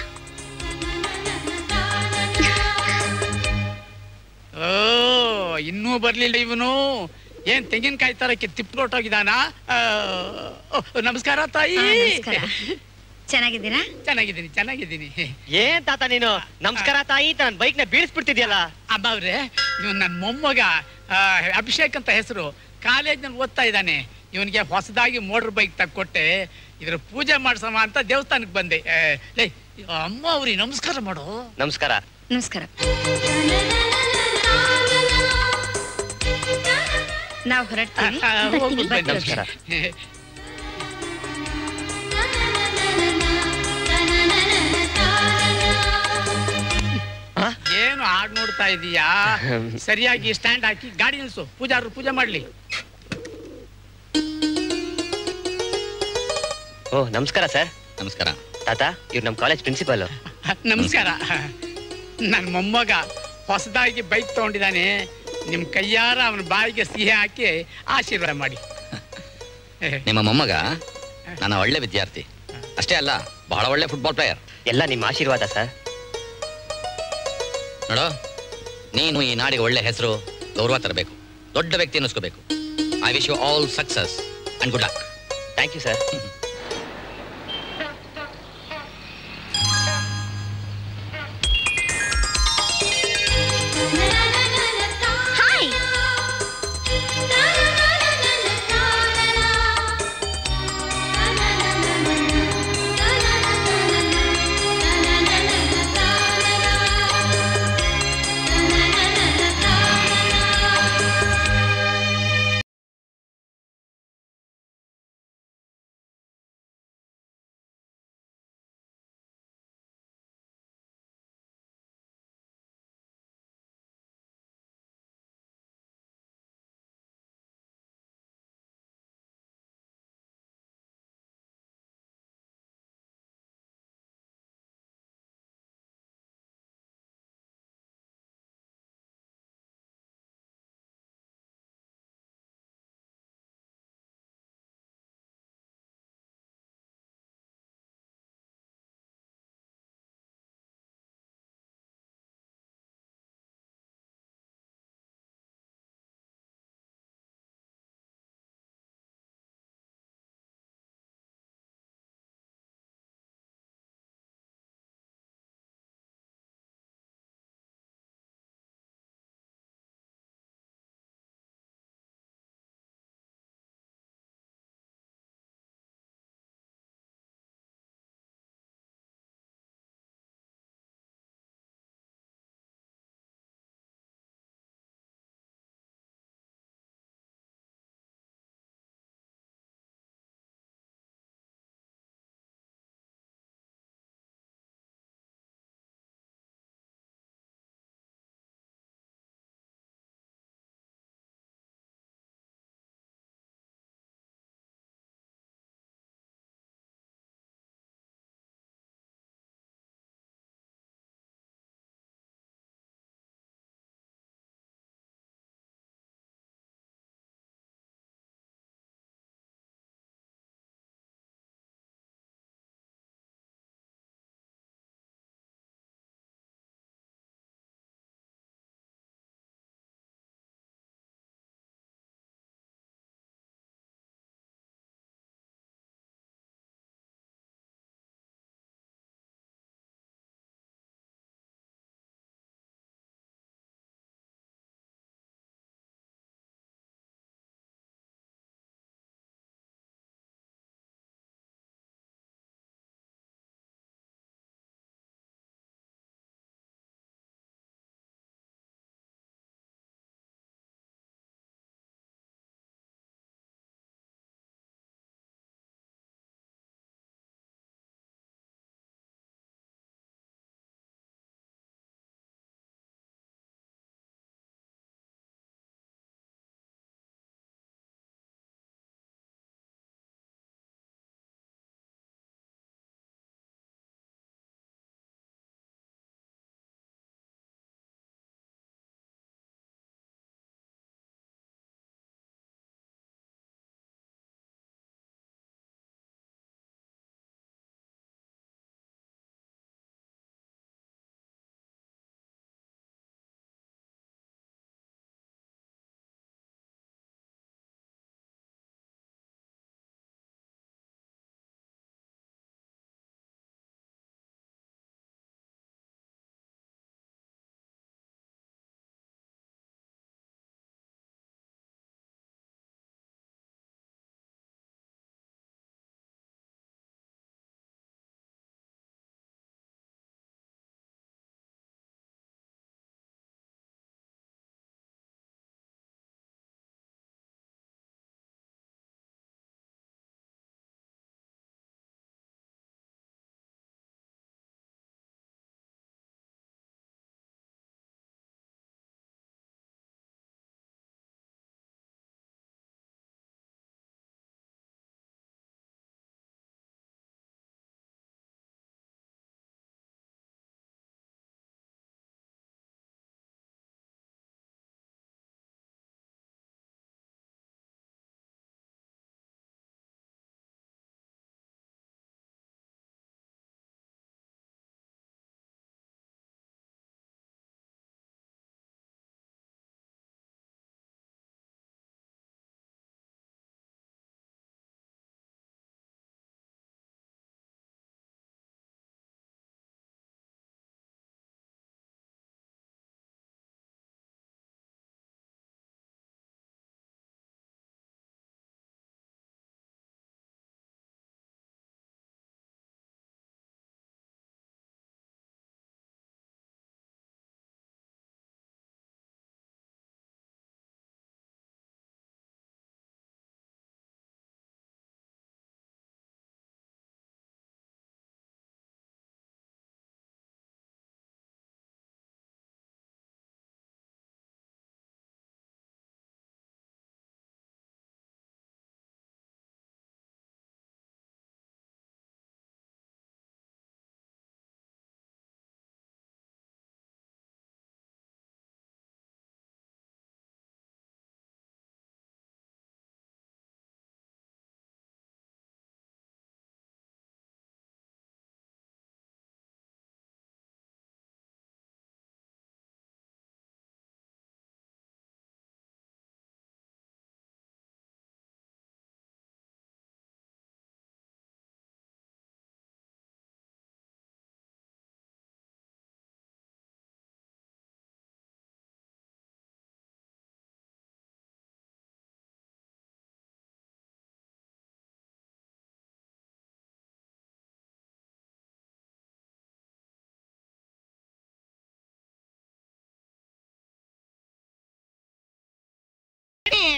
H: ಓ ಇನ್ನೂ ಬರ್ಲಿಲ್ಲ ಇವನು ಏನ್ ತೆಂಗಿನಕಾಯಿ ತರಕ್ಕೆ ತಿಪ್ಕೊಟ್ಟೋಗಿದಾನ ನಮಸ್ಕಾರ ತಾಯಿ
F: ಆ, ನಮಸ್ಕಾರ. ಚೆನ್ನಾಗಿದ್ದೀರಾ
H: ಚೆನ್ನಾಗಿದ್ದೀನಿ ಚೆನ್ನಾಗಿದ್ದೀನಿ
D: ಏನ್ ತಾತ ನೀನು ನಮಸ್ಕಾರ ತಾಯಿ ಅಂತ ನನ್ ಬೈಕ್ ನ ಬೀಳಿಸ್ಬಿಡ್ತಿದ್ಯಲ್ಲ
H: ಅಮ್ಮ ಅವ್ರೆ ಇವ್ ನನ್ನ ಮೊಮ್ಮಗ ಆ, ಅಭಿಷೇಕ್ ಅಂತ ಹೆಸರು ಕಾಲೇಜ್ನಲ್ಲಿ ಓದ್ತಾ ಇದ್ದಾನೆ ಇವನಿಗೆ ಹೊಸದಾಗಿ ಮೋಟರ್ ಬೈಕ್ ತಕ್ಕೊಟ್ಟೆ ಇದ್ರ ಪೂಜೆ ಮಾಡ್ಸಮ ಅಂತ ದೇವಸ್ಥಾನಕ್ಕೆ ಬಂದೆ ಏ, ಲೇ ಅಮ್ಮ ಅವ್ರಿ ನಮಸ್ಕಾರ ಮಾಡು
D: ನಮಸ್ಕಾರ
F: ನಮಸ್ಕಾರ ನಾವು ಹೊರಡ್ತೀವಿ
H: ಆ, ಹೋಗು, ಬನ್ನಿ.
D: ನಮಸ್ಕಾರ.
H: ಏನು ಹಾಡ್ ನೋಡ್ತಾ ಇದೀಯಾ ಸರಿಯಾಗಿ ಸ್ಟ್ಯಾಂಡ್ ಹಾಕಿ ಗಾಡಿ ನಿಲ್ಸು ಪೂಜಾರು ಪೂಜೆ ಮಾಡ್ಲಿ
D: ಓ ನಮಸ್ಕಾರ ಸರ್
I: ನಮಸ್ಕಾರ
D: ತಾತ ಇವ್ರು ನಮ್ ಕಾಲೇಜ್ ಪ್ರಿನ್ಸಿಪಲ್
H: ನಮಸ್ಕಾರ ನನ್ನ ಮೊಮ್ಮಗ ಹೊಸದಾಗಿ ಬೈಕ್ ತಗೊಂಡಿದ್ದಾನೆ ನಿಮ್ ಕೈಯಾರ ಅವನ ಬಾಯಿಗೆ ಸಿಹಿ ಹಾಕಿ ಆಶೀರ್ವಾದ ಮಾಡಿ
I: ನಿಮ್ಮ ಮೊಮ್ಮಗ ನನ್ನ ಒಳ್ಳೆ ವಿದ್ಯಾರ್ಥಿ ಅಷ್ಟೇ ಅಲ್ಲ ಬಹಳ ಒಳ್ಳೆ ಫುಟ್ಬಾಲ್ ಪ್ಲೇಯರ್
D: ಎಲ್ಲ ನಿಮ್ಮ ಆಶೀರ್ವಾದ ಸರ್
I: ನೋಡು ನೀನು ಈ ನಾಡಿಗೆ ಒಳ್ಳೆ ಹೆಸರು ಗೌರವ ತರಬೇಕು ದೊಡ್ಡ ವ್ಯಕ್ತಿ ಅನ್ನಿಸ್ಕೋಬೇಕು I wish you all success and good luck
D: thank you sir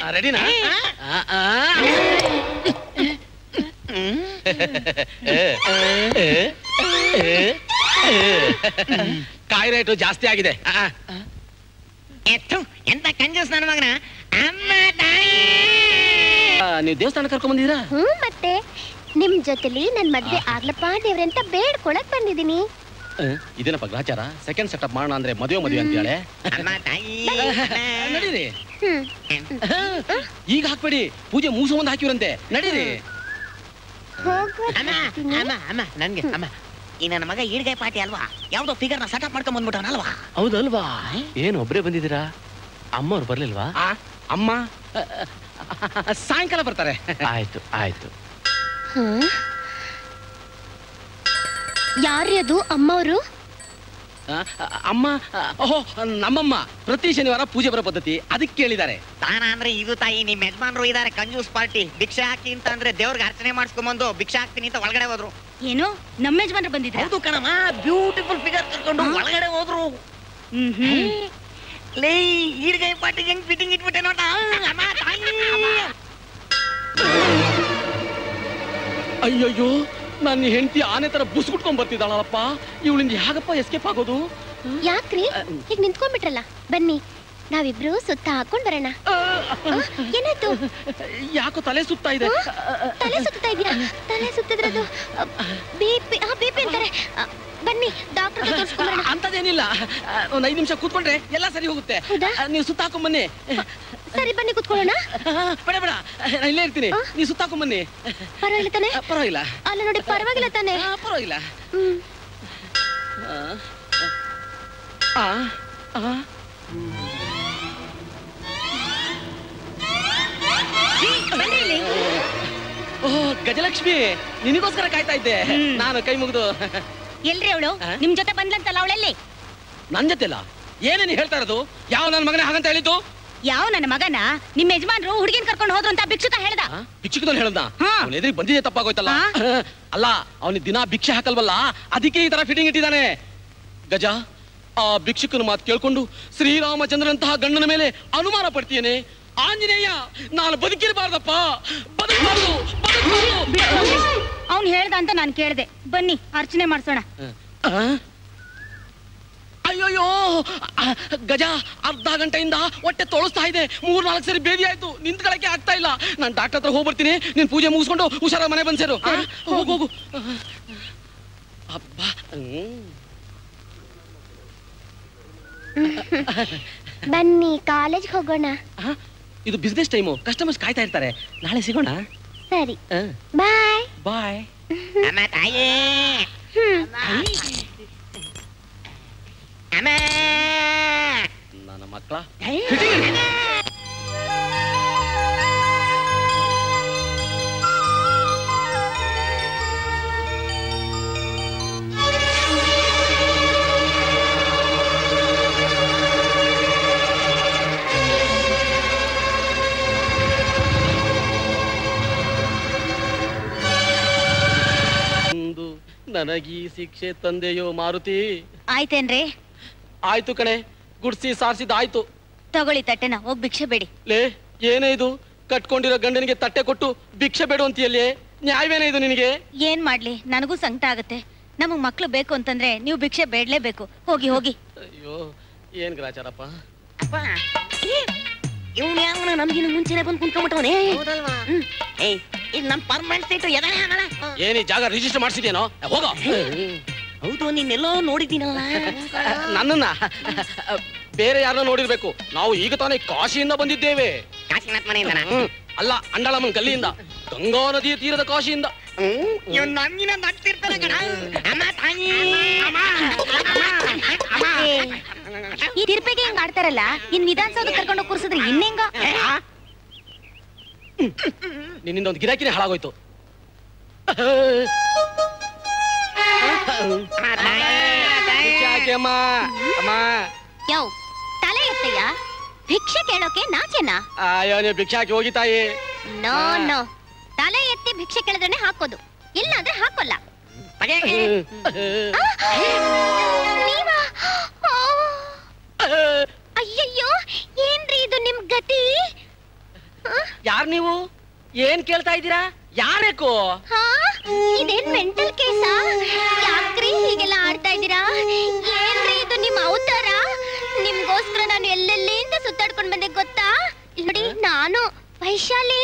E: ರೆಡಿನಾ ಕಾಯಿ ರೇಟು ಜಾಸ್ತಿ ಆಗಿದೆ ಆ, ಆ.
A: ಎತ್ತು ಎಂತ ಕಂಜೂಸ್ ನನ್ನ ಮಗನ ಅಮ್ಮ ತಾಯಿ
E: ಆ, ನೀವು ದೇವಸ್ಥಾನ ಕರ್ಕೊಂಡ್ ಬಂದಿದ್ದೀರಾ
B: ಹ್ಮ್ ಮತ್ತೆ ನಿಮ್ ಜೊತೆಲಿ ನನ್ ಮದ್ವೆ ಆಗ್ಲಪ್ಪ ದೇವ್ರಂತ ಬೇಡ್ಕೊಳಕ್ ಬಂದಿದೀನಿ
E: ಆ, ಇದೇನಪ್ಪ ಗ್ರಾಚಾರ ಸೆಕೆಂಡ್ ಸೆಟಪ್ ಮಾಡೋಣ ಅಂದ್ರೆ ಮದುವೆ ಮದುವೆ ಅಂತ ಹೇಳಿ
A: ಅಮ್ಮ ತಾಯಿ
E: ನಡೀರಿ
B: ಹ್ಮ್
E: ಈಗ ಹಾಕ್ಬೇಡಿ ಪೂಜೆ ಮುಗಿಸೋ ಮುಂದೆ ಹಾಕಿವ್ರಂತೆ ನಡೀರಿ
A: ಅಮ್ಮ ಅಮ್ಮ ಅಮ್ಮ ನನ್ಗೆ ಅಮ್ಮ ಈ ನನ್ನ ಮಗ ಈಡ್ಗಾಯಿ ಪಾಟಿ ಅಲ್ವಾ ಯಾವ್ದೋ ಫಿಗರ್ ನ ಸೆಟಪ್ ಮಾಡ್ಕೊಂಡ್ ಬಂದ್ಬಿಟ್ಟವನಲ್ವಾ
E: ಹೌದಲ್ವಾ ಏನು ಒಬ್ರೇ ಬಂದಿದ್ದೀರಾ ಅಮ್ಮ ಅವ್ರು ಬರ್ಲಿಲ್ವಾ ಅಮ್ಮ ಆ, ಆ, ಸಾಯಂಕಾಲ ಬರ್ತಾರೆ ಆಯ್ತು ಆಯ್ತು
B: ಹ್ಮ್ ಯಾರ್ರೀ ಅದು ಅಮ್ಮವ್ರು
E: ಆ, ಆ, ಅಮ್ಮ ಆ, ಓಹೋ ನಮ್ಮಮ್ಮ ಪ್ರತಿ ಶನಿವಾರ ಪೂಜೆ ಬರೋ ಪದ್ಧತಿ ಅದಕ್ಕೆ ಕೇಳಿದ್ದಾರೆ
A: ತಾನ ಅಂದ್ರೆ ಇದು ತಾಯಿ ನಿಮ್ ಯಜಮಾನ್ರು ಇದಾರೆ ಕಂಜೂಸ್ ಪಾರ್ಟಿ ಭಿಕ್ಷೆ ಹಾಕಿ ಅಂತ ಅಂದ್ರೆ ದೇವ್ರಿಗೆ ಅರ್ಚನೆ ಮಾಡಿಸ್ಕೊಂಬಂದು ಭಿಕ್ಷೆ ಹಾಕ್ತೀನಿ ಅಂತ ಒಳಗಡೆ ಹೋದ್ರು
F: ಏನು ನಮ್ಮ ಯಜಮಾನ್ರು ಬಂದಿದ್ರ
A: ಹೌದು ಕಣಮ್ಮ ಬ್ಯೂಟಿಫುಲ್ ಫಿಗರ್ ಕರ್ಕೊಂಡು ಒಳಗಡೆ ಹೋದ್ರು
F: ಹ್ಮ್ ಹ್ಮ್
A: ಲೇ ಈಡ್ಗಾಯಿ ಪಾಟಿಗೆ ಹೆಂಗ್ ಫಿಟ್ಟಿಂಗ್ ಇಟ್ಬಿಟ್ಟೆ ನೋಡ ಅಮ್ಮ ತಾಯಿ
E: ಅಯ್ಯಯ್ಯೋ ನನ್ನ ಹೆಂಡತಿ ಆನೆ ತರ ಬುಸ್ಗುಟ್ಕೊಂಡ್ ಬರ್ತಿದ್ದಾಳಪ್ಪ ಇವಳಿಂದ ಹೇಗಪ್ಪ ಎಸ್ಕೇಪ್ ಆಗೋದು
B: ಯಾಕ್ರಿ ಈಗ ನಿಂತ್ಕೊಂಡ್ಬಿಟ್ರಲ್ಲ ಬನ್ನಿ ನಾವಿಬ್ರು ಸುತ್ತ ಹಾಕೊಂಡ್ ಬರೋಣ ಆ, ಏನಾಯ್ತು
E: ಯಾಕೋ ತಲೆ ಸುತ್ತಾ ಇದೆ
B: ಆ, ತಲೆ ಸುತ್ತಾ ಇದೆಯಾ ತಲೆ ಸುತ್ತಿದ್ರದು ಬಿಪಿ ಆ ಬಿಪಿ ಅಂತಾರೆ ಆ, ಬನ್ನಿ ಡಾಕ್ಟರ್ ತೋರಿಸ್ಕೊಂಬರೋಣ
E: ಅಂತದೇನಿಲ್ಲ ಒಂದ್ ಐದ್ ನಿಮಿಷ ಕೂತ್ಕೊಂಡ್ರೆ ಎಲ್ಲ ಸರಿ ಹೋಗುತ್ತೆ
B: ಹೌದಾ?
E: ಆ, ನೀವು ಸುತ್ತಾಕೊಂಡ್ ಬನ್ನಿ
B: ಸರಿ ಬನ್ನಿ ಕುತ್ಕೊಳ್ಳೋಣ
E: ಆ, ಬೇಡ ಬೇಡ ನಾನು ಇಲ್ಲೇ ಇರ್ತೀನಿ ನೀವು ಸುತ್ತಾಕೊಂಡ್ ಬನ್ನಿ
B: ಪರವಾಗಿಲ್ಲ ತಾನೆ
E: ಆ, ಪರವಾಗಿಲ್ಲ
B: ಅಲ್ಲ ನೋಡಿ ಪರವಾಗಿಲ್ಲ ತಾನೆ
E: ಆ, ಪರವಾಗಿಲ್ಲ
B: ಹ್ಮ್
E: ಆ, ಆ, ಆ. ಓಹ್ ಗಜಲಕ್ಷ್ಮಿ ನಿನಗೋಸ್ಕರ ಕಾಯ್ತಾ ಇದ್ದೆ ನಾನು ಕೈ ಮುಗಿದು
F: ಎಲ್ರಿ ಅವಳು
E: ಆ?
F: ನಿಮ್ ಜೊತೆ ಬಂದ್ಲಂತಲ್ಲ ಅವಳಲ್ಲಿ
E: ನನ್ ಜೊತೆಲ್ಲ ಏನೇನು ಹೇಳ್ತಾ ಇರೋದು ಯಾವ ನನ್ನ ಮಗನೇ ಹಾಗಂತ ಹೇಳಿದ್ದು
F: ಯಾವ ನನ್ನ ಮಗನ ನಿಮ್ ಯಜಮಾನ್ರು ಹುಡುಗಿನ ಕರ್ಕೊಂಡು ಹೋದ್ರು ಅಂತ ಭಿಕ್ಷುಕ ಹೇಳ್ದ
E: ಭಿಕ್ಷುಕದಲ್ಲಿ ಹೇಳ್ದ
F: ಹಾ.
E: ಅವನ ಎದುರಿಗೆ ಬಂದಿದೆ ತಪ್ಪಾಗೋಯ್ತಲ್ಲ
F: ಆ?
E: ಅಲ್ಲ ಅವನಿಗೆ ದಿನ ಭಿಕ್ಷೆ ಹಾಕಲ್ವಲ್ಲ ಅದಕ್ಕೆ ಈ ತರ ಫಿಟ್ಟಿಂಗ್ ಇಟ್ಟಿದ್ದಾನೆ ಗಜ ಆ ಭಿಕ್ಷುಕನ ಮಾತು ಕೇಳ್ಕೊಂಡು ಶ್ರೀರಾಮಚಂದ್ರನಂತಹ ಗಂಡನ ಮೇಲೆ ಅನುಮಾನ ಪಡ್ತೀಯೇನೆ ಆಂಜನೇಯ ನಾನು ಬದುಕಿರಬಾರ್ದಪ್ಪ ಬದುಕಬಾರ್ದು ಬದುಕಬಾರ್ದು
F: ಅವ್ನ್ ಹೇಳ್ದ ಅಂತ ನಾನ್ ಕೇಳ್ದೆ ಬನ್ನಿ ಅರ್ಚನೆ ಮಾಡ್ಸೋಣ
E: ಆ? ಅಯ್ಯೋಯ್ಯೋ ಆ, ಗಜ ಅರ್ಧ ಗಂಟೆಯಿಂದ ಹೊಟ್ಟೆ ತೊಳಸ್ತಾ ಇದೆ ಮೂರ್ ನಾಲ್ಕು ಸರಿ ಬೇದಿ ಆಯ್ತು ನಿಂತ್ಕೊಳಕ್ಕೆ ಆಗ್ತಾ ಇಲ್ಲ ನಾನು ಡಾಕ್ಟರ್ ಹತ್ರ ಹೋಗ್ಬರ್ತೀನಿ ನೀನ್ ಪೂಜೆ ಮುಗಿಸ್ಕೊಂಡು ಹುಷಾರ ಮನೆ ಬಂದ್ ಸೇರು ಆ, ಹೋಗು ಹೋಗು ಅಬ್ಬಾ ಹ್ಮ್.
B: ಬನ್ನಿ ಕಾಲೇಜ್ ಹೋಗೋಣ
E: ಆ, ಇದು ಬಿಸ್ನೆಸ್ ಟೈಮು ಕಸ್ಟಮರ್ಸ್ ಕಾಯ್ತಾ ಇರ್ತಾರೆ ನಾಳೆ ಸಿಗೋಣ
B: ಸರಿ ಬಾಯ್
E: ಬಾಯ್
A: ಅಮ್ಮ ತಾಯಿ ಅಮ್ಮ
E: ನನ್ನ ಮಕ್ಕಳ ಒಂದು ನನಗೀ ಶಿಕ್ಷೆ ತಂದೆಯೋ ಮಾರುತಿ
F: ಆಯ್ತೇನ್ರಿ
E: ಆಯ್ತು ಕಣೆ ಗುಡ್ಸಿ ಸಾರಿಸಿದ ಆಯ್ತು
F: ತಗೊಳ್ಳಿ ತಟ್ಟೆನ ಹೋಗ್ ಭಿಕ್ಷೆ ಬೇಡಿ
E: ಲೇ ಏನೇ ಇದು ಕಟ್ಕೊಂಡಿರೋ ಗಂಡನಿಗೆ ತಟ್ಟೆ ಕೊಟ್ಟು ಭಿಕ್ಷೆ ಬೇಡು ಅಂತೀಯಲ್ಲೇ ನ್ಯಾಯವೇನೇ ಇದು ನಿನಗೆ
F: ಏನ್ ಮಾಡ್ಲಿ ನನಗೂ ಸಂಕಟ ಆಗತ್ತೆ ನಮಗ್ ಮಕ್ಳು ಬೇಕು ಅಂತಂದ್ರೆ ನೀವು ಭಿಕ್ಷೆ ಬೇಡ್ಲೇಬೇಕು ಹೋಗಿ ಹೋಗಿ
E: ಅಯ್ಯೋ ಏನ್ ಗ್ರಾಚಾರಪ್ಪ
A: ಅಪ್ಪ ಇವ್ನು ಯಾವನ ನಮ್ಗಿನ ಮುಂಚೆನೆ ಬಂದು ಕುಂತ್ಕೊಂಡ್ಬಿಟ್ಟವನೇ ಏಯ್ ಇದು ನಮ್ ಪರ್ಮನೆಂಟ್ ಸೀಟು ಎದನೇ ಆಗಲ್ಲ
E: ಏನ್ ಈ ಜಾಗ ರಿಜಿಸ್ಟರ್ ಮಾಡಿಸಿದ್ಯೇನೋ ಹೋಗೋ
A: ಹೌದು ನಿನ್ನೆಲ್ಲೋ ನೋಡಿದ್ದೀನಲ್ಲ
E: ನನ್ನನ್ನ ಬೇರೆ ಯಾರನ್ನ ನೋಡಿರ್ಬೇಕು ನಾವು ಈಗ ತಾನೇ ಕಾಶಿಯಿಂದ ಬಂದಿದ್ದೇವೆ
A: ಕಾಶಿನಾಥ್ ಮನೆಯಿಂದನ
E: ಹ್ಮ್. ಅಲ್ಲ ಅಂಡಳಮ್ಮನ ಗಲ್ಲಿಯಿಂದ ಗಂಗಾ ನದಿಯ ತೀರದ ಕಾಶಿಯಿಂದ
A: ಇವ್ನು ನಮ್ಗಿನ ನಡ್ತಿರ್ತಾನೆ ಕಣ ಅಮ್ಮ ತಾಯಿ
F: ಈ ತಿರ್ಪೆಗೆ ಹಿಂಗ್ ಆಡ್ತಾರಲ್ಲ ಇನ್ ವಿಧಾನಸೌಧ ಕರ್ಕೊಂಡು ಕೂರ್ಸಿದ್ರೆ ಇನ್ನೆಂಗ
E: ನಿನ್ನಿಂದ ಒಂದು ಗಿರಾಕಿನೇ ಹಾಳಾಗೋಯ್ತು ಭಿಕ್ಷೆ ಹಾಕಿ ಅಮ್ಮ ಅಮ್ಮ
B: ಯೋ ತಲೆ ಎತ್ತಯ್ಯ ಭಿಕ್ಷೆ ಕೇಳೋಕೆ ನಾಚೆನಾ
E: ಅಯ್ಯೋ ನೀವು ಭಿಕ್ಷೆ ಹಾಕಿ ಹೋಗಿ ತಾಯಿ
B: ನೋ ನೋ ತಲೆ ಎತ್ತಿ ಭಿಕ್ಷೆ ಕೇಳಿದ್ರೆ ಹಾಕೋದು ಇಲ್ಲ ಅಂದ್ರೆ ಹಾಕೋಲ್ಲ ನೀವಾ ಆ. ಅಯ್ಯಯ್ಯೋ ಏನ್ರಿ ಇದು ನಿಮ್ ಗತಿ
G: ಯಾರ್ ನೀವು ಏನ್ ಕೇಳ್ತಾ ಇದ್ದೀರಾ ಯಾರೇಕು
B: ಹಾ ಇದೇನ್ ಮೆಂಟಲ್ ಕೇಸಾ ಯಾಕ್ರಿ ಹೀಗೆಲ್ಲ ಆಡ್ತಾ ಇದ್ದೀರಾ ಏನ್ರಿ ಇದು ನಿಮ್ ಅವತಾರ ನಿಮ್ಗೋಸ್ಕರ ನಾನು ಎಲ್ಲೆಲ್ಲಿಂದ ಸುತ್ತಾಡ್ಕೊಂಡ್ ಬಂದೆ ಗೊತ್ತಾ ನೋಡಿ ನಾನು ವೈಶಾಲಿ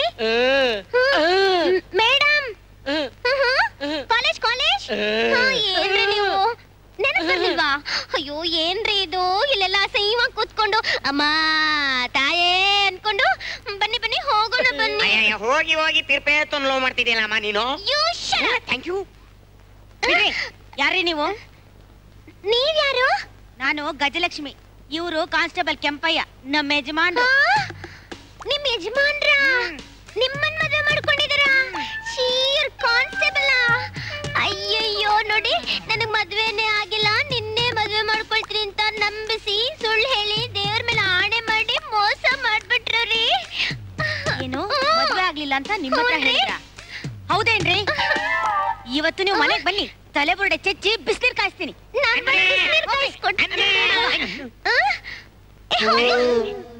B: ಮೇಡಮ್ ಕಾಲೇಜ್ ಕಾಲೇಜ್ ಹಾ, ಏನ್ರಿ ನೀವು ನೆನಪು ಬರ್ಲಿಲ್ವಾ ಅಯ್ಯೋ ಏನ್ರಿ ಇದು ಇಲ್ಲೆಲ್ಲ ಅಸಹ್ಯವಾಗಿ ಕೂತ್ಕೊಂಡು ಅಮ್ಮ ತಾಯೇ ಅನ್ಕೊಂಡು ಬನ್ನಿ ಬನ್ನಿ ಹೋಗೋಣ ಬನ್ನಿ
A: ಅಯ್ಯಯ್ಯ, ಹೋಗಿ ಹೋಗಿ ತಿರ್ಪೆ ಲೋ ಮಾಡ್ತಿದ್ಯಲ್ಲಮ್ಮ ನೀನು
B: You shut up.
A: Thank you
F: ಯಾರ್ರಿ ನೀವು
B: ನೀವ್ಯಾರು
F: ನಾನು ಗಜಲಕ್ಷ್ಮಿ ಇವರು ಕಾನ್ಸ್ಟೇಬಲ್ ಕೆಂಪಯ್ಯ ನಮ್ಮ ಯಜಮಾನ್ರು
B: ಆ? ನಿಮ್ ಯಜಮಾನ್ರ ನಿಮ್ಮನ್ ಮದುವೆ ಮಾಡ್ಕೊಂಡಿದ್ದೀರಾ ಶೀರ್ ಕಾನ್ಸ್ಟೇಬಲ್ ಅಯ್ಯಯ್ಯೋ ನೋಡಿ ನನಗ್ ಮದ್ವೆನೇ ಆಗಿಲ್ಲ ನಿನ್ನೆ ಮದ್ವೆ ಮಾಡ್ಕೊಳ್ತೀನಿ ಅಂತ ನಂಬಿಸಿ ಸುಳ್ಳು ಹೇಳಿ ದೇವ್ರ ಮೇಲೆ ಆಣೆ ಮಾಡಿ ಮೋಸ ಮಾಡ್ಬಿಟ್ರು ರೀ
F: ಏನು ಮದ್ವೆ ಆಗ್ಲಿಲ್ಲ ಅಂತ ನಿಮ್ಮ ಹತ್ರ
B: ಹೌದ್ರಿ?
F: ಹೇಳಿದ್ರ ಹೌದೇನ್ರಿ ಇವತ್ತು ನೀವು ಮನೆಗ್ ಬನ್ನಿ ತಲೆ ಬುರುಡೆ ಚೆಚ್ಚಿ ಬಿಸಿನೀರ್ ಕಾಯಿಸ್ತೀನಿ
B: ನಾನ್ ಬಿಸ್ನೀರ್ ಕಾಯಿಸ್ಕೊಡ್ತೀನಿ. ಆ? ಏ, ಹೋಗು.